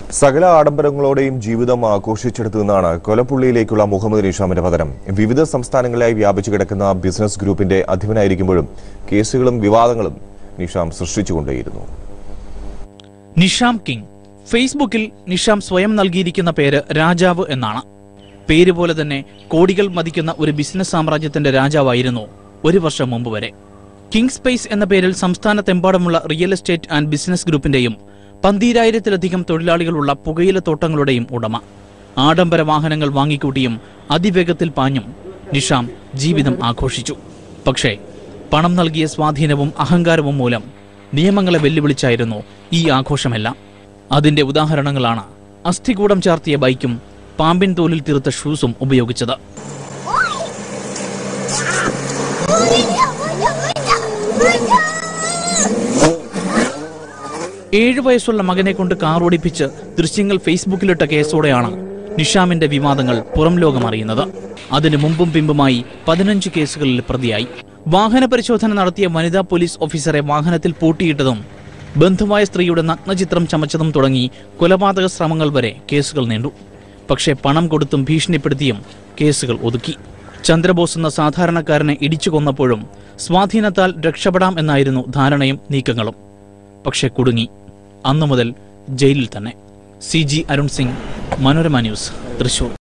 സകല ആഡംബരങ്ങളോടെയും ജീവിതം ആഘോഷിച്ചെടുത്തു നിന്നാണ് കൊലപ്പുള്ളിയിലേക്കുള്ള മുഹമ്മദ് നിഷാമിന്റെ പതനം വിവിധ സംസ്ഥാനങ്ങളിലായി വ്യാപിച്ചു കിടക്കുന്ന ബിസിനസ് ഗ്രൂപ്പിന്റെ അധിപനായിരിക്കുമ്പോഴും കേസുകളും വിവാദങ്ങളും നിഷാം സൃഷ്ടിച്ചുകൊണ്ടേയിരുന്നു നിഷാം കിങ് ഫേസ്ബുക്കിൽ നിഷാം സ്വയം നൽകിയിരിക്കുന്ന പേര് രാജാവ് എന്നാണ് പേര് പോലെ തന്നെ കോടികൾ മതിക്കുന്ന ഒരു ബിസിനസ് സാമ്രാജ്യത്തിന്റെ രാജാവായിരുന്നു ഒരു വർഷം മുമ്പ് വരെ കിങ് സ്പേസ് എന്ന പേരിൽ സംസ്ഥാനത്തെമ്പാടുമുള്ള റിയൽ എസ്റ്റേറ്റ് ആൻഡ് ബിസിനസ് ഗ്രൂപ്പിന്റെയും പന്തീരായിരത്തിലധികം തൊഴിലാളികളുള്ള പുകയില തോട്ടങ്ങളുടെയും ഉടമ ആഡംബര വാഹനങ്ങൾ വാങ്ങിക്കൂട്ടിയും അതിവേഗത്തിൽ പാഞ്ഞും നിഷാം ജീവിതം ആഘോഷിച്ചു പക്ഷേ പണം നൽകിയ സ്വാധീനവും അഹങ്കാരവും മൂലം നിയമങ്ങളെ വെല്ലുവിളിച്ചായിരുന്നു ഈ ആഘോഷമെല്ലാം അതിന്റെ ഉദാഹരണങ്ങളാണ് അസ്ഥികൂടം ചാർത്തിയ ബൈക്കും പാമ്പിൻ തോലിൽ തീർത്ത ഷൂസും ഉപയോഗിച്ചത് ഏഴു വയസ്സുള്ള മകനെ കൊണ്ട് കാർ ഓടിപ്പിച്ച് ദൃശ്യങ്ങൾ ഫേസ്ബുക്കിലിട്ട കേസോടെയാണ് നിഷാമിന്റെ വിവാദങ്ങൾ പുറം ലോകം അറിയുന്നത് അതിനു മുമ്പും പിമ്പുമായി പതിനഞ്ച് കേസുകളിൽ പ്രതിയായി വാഹന പരിശോധന നടത്തിയ വനിതാ പോലീസ് ഓഫീസറെ വാഹനത്തിൽ പൂട്ടിയിട്ടതും ബന്ധുവായ സ്ത്രീയുടെ നഗ്നചിത്രം ചമച്ചതും തുടങ്ങി കൊലപാതക ശ്രമങ്ങൾ വരെ കേസുകൾ നീണ്ടു പക്ഷേ പണം കൊടുത്തും ഭീഷണിപ്പെടുത്തിയും കേസുകൾ ഒതുക്കി ചന്ദ്രബോസ് എന്ന സാധാരണക്കാരനെ ഇടിച്ചു കൊന്നപ്പോഴും സ്വാധീനത്താൽ രക്ഷപ്പെടാം എന്നായിരുന്നു ധാരണയും നീക്കങ്ങളും പക്ഷെ കുടുങ്ങി അന്നു മുതൽ ജയിലിൽ തന്നെ C G Arun Singh Manorama news Thrissur